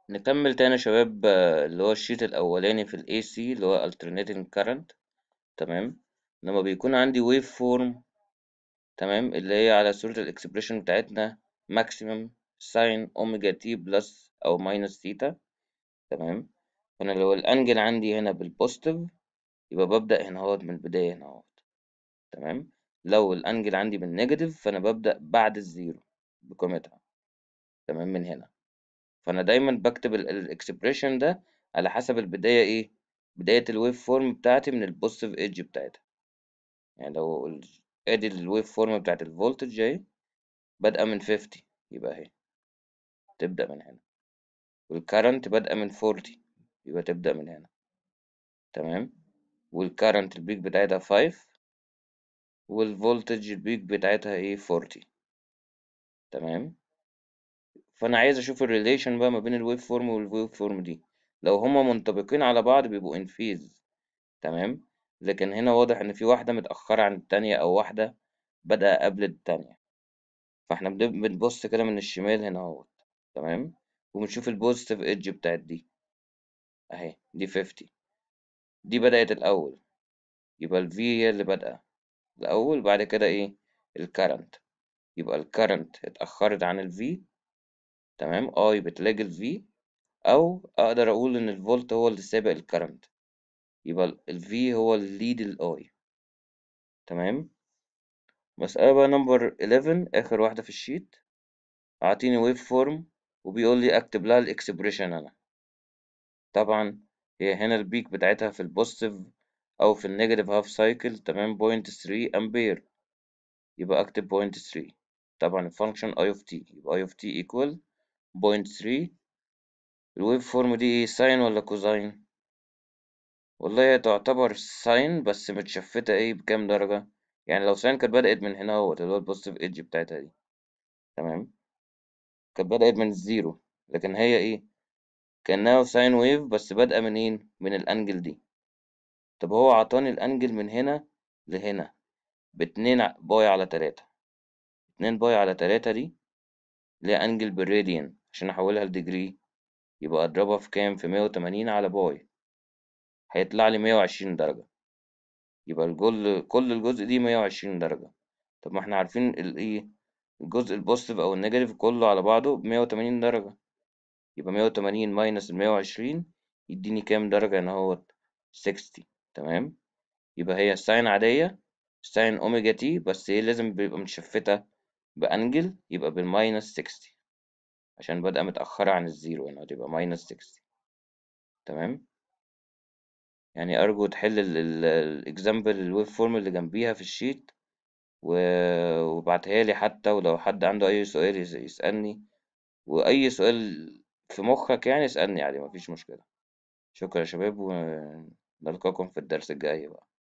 نكمل تاني يا شباب آه، اللي هو الشيت الأولاني في ال AC اللي هو alternating current تمام لما بيكون عندي wave form تمام اللي هي على صورة الإكسبريشن بتاعتنا maximum sin أوميجا تي بلس أو minus ثيتا تمام فأنا لو الأنجل عندي هنا بالبوزيتيف يبقى ببدأ هنا اهوت من البداية هنا اهوت تمام لو الأنجل عندي بالنيجاتيف فأنا ببدأ بعد الزيرو بقيمتها تمام من هنا فأنا دايما بكتب الإكسبريشن ده على حسب البداية إيه بداية الويف فورم بتاعتي من البوزيتيف ايدج بتاعتها يعني لو ال- ادي الويف فورم بتاعت الفولتج اهي بادئة من 50 يبقى اهي تبدأ من هنا والكرنت بادئة من 40 يبقى تبدأ من هنا تمام والكرنت البيك بتاعتها 5 والفولتج البيك بتاعتها ايه 40 تمام فانا عايز اشوف الريليشن بقى ما بين الويف فورم والويف فورم دي لو هما منطبقين على بعض بيبقوا ان فيز تمام لكن هنا واضح ان في واحدة متأخرة عن التانية او واحدة بدأ قبل التانية فاحنا بن- بنبص كده من الشمال هنا اهوت تمام وبنشوف البوزيتيف ايدج بتاعت دي اهي دي 50 دي بدأت الأول يبقى ال V هي اللي بادئة الأول بعد كده ايه الكرنت يبقى الكرنت اتأخرت عن ال V تمام I بتلاقي ال V أو أقدر أقول إن الفولت هو اللي سابق الكرنت يبقى ال V هو اللي lead ال I تمام مسألة بقى نمبر 11 آخر واحدة في الشيت أعطيني ويف فورم وبيقول لي أكتب لها الإكسبريشن أنا طبعا هي هنا البيك بتاعتها في البوزيتيف أو في النيجاتيف هاف سايكل تمام بوينت 3 أمبير يبقى أكتب بوينت 3 طبعا الفانكشن I of t يبقى I of t equal بوينت 3 الويف فورم دي ايه ساين ولا كوزاين والله هي تعتبر ساين بس متشفتة ايه بكام درجة يعني لو ساين كانت بدأت من هنا اهوت اللي هو البوزيتيف ايدج بتاعتها دي تمام كانت بدأت من الزيرو لكن هي ايه كأنها ساين ويف بس بادئة منين من الأنجل دي طب هو عطاني الأنجل من هنا لهنا باتنين ع- باي على تلاتة اتنين باي على تلاتة دي ليها أنجل بالراديان عشان أحولها لديجري يبقى أضربها في كام في مية وتمانين على باي هيطلع لي مية وعشرين درجة يبقى الجزء كل الجزء دي مية وعشرين درجة طب ما احنا عارفين الإيه الجزء البوزيتيف أو النيجاتيف كله على بعضه بمية وتمانين درجة يبقى مية وتمانين ماينس المية وعشرين يديني كام درجة هنا اهوت سكستي تمام يبقى هي ساين عادية ساين أوميجا تي بس هي لازم بيبقى متشفتة بأنجل يبقى بالماينس سكستي عشان بادئة متأخرة عن الزيرو هنا تبقى ماينس سكستي تمام يعني أرجو تحل الإكزامبل الويف فورم اللي جنبيها في الشيت و- وابعتها لي حتى ولو حد عنده أي سؤال يس- يسألني وأي سؤال في مخك يعني اسألني عليه مفيش مشكلة شكرا يا شباب ونلقاكم في الدرس الجاي بقى